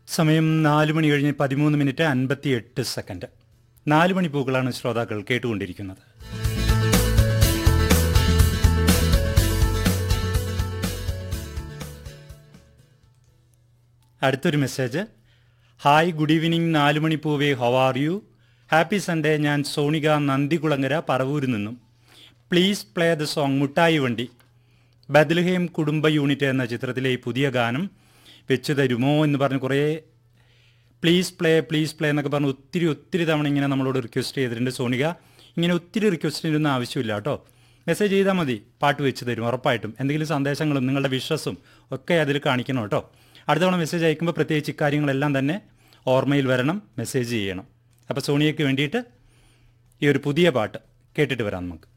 സമയം നാല് മണി കഴിഞ്ഞ് പതിമൂന്ന് മിനിറ്റ് അൻപത്തി എട്ട് സെക്കൻഡ് നാല് മണി പൂക്കളാണ് ശ്രോതാക്കൾ കേട്ടുകൊണ്ടിരിക്കുന്നത് അടുത്തൊരു മെസ്സേജ് ഹായ് ഗുഡ് ഈവനിങ് നാല് മണി പൂവേ how are you happy Sunday ഞാൻ സോണിക നന്ദികുളങ്ങര പറവൂരിൽ നിന്നും പ്ലീസ് പ്ലേ ദ സോങ് മുട്ടായി വണ്ടി ബദ്ലഹേം കുടുംബ യൂണിറ്റ് എന്ന ചിത്രത്തിലെ ഈ പുതിയ ഗാനം വെച്ച് തരുമോ എന്ന് പറഞ്ഞ് കുറേ പ്ലീസ് പ്ലേ പ്ലീസ് പ്ലേ എന്നൊക്കെ പറഞ്ഞ് ഒത്തിരി ഒത്തിരി തവണ ഇങ്ങനെ നമ്മളോട് റിക്വസ്റ്റ് ചെയ്തിട്ടുണ്ട് സോണിക ഇങ്ങനെ ഒത്തിരി റിക്വസ്റ്റിൻ്റെ ഒന്നും ആവശ്യമില്ല കേട്ടോ മെസ്സേജ് ചെയ്താൽ മതി പാട്ട് വെച്ച് തരും ഉറപ്പായിട്ടും എന്തെങ്കിലും സന്ദേശങ്ങളും നിങ്ങളുടെ വിശ്വസും ഒക്കെ അതിൽ കാണിക്കണം കേട്ടോ അടുത്ത തവണ മെസ്സേജ് അയക്കുമ്പോൾ പ്രത്യേകിച്ച് ഇക്കാര്യങ്ങളെല്ലാം തന്നെ ഓർമ്മയിൽ വരണം മെസ്സേജ് ചെയ്യണം അപ്പോൾ സോണിയയ്ക്ക് വേണ്ടിയിട്ട് ഈ ഒരു പുതിയ പാട്ട് കേട്ടിട്ട് വരാം നമുക്ക്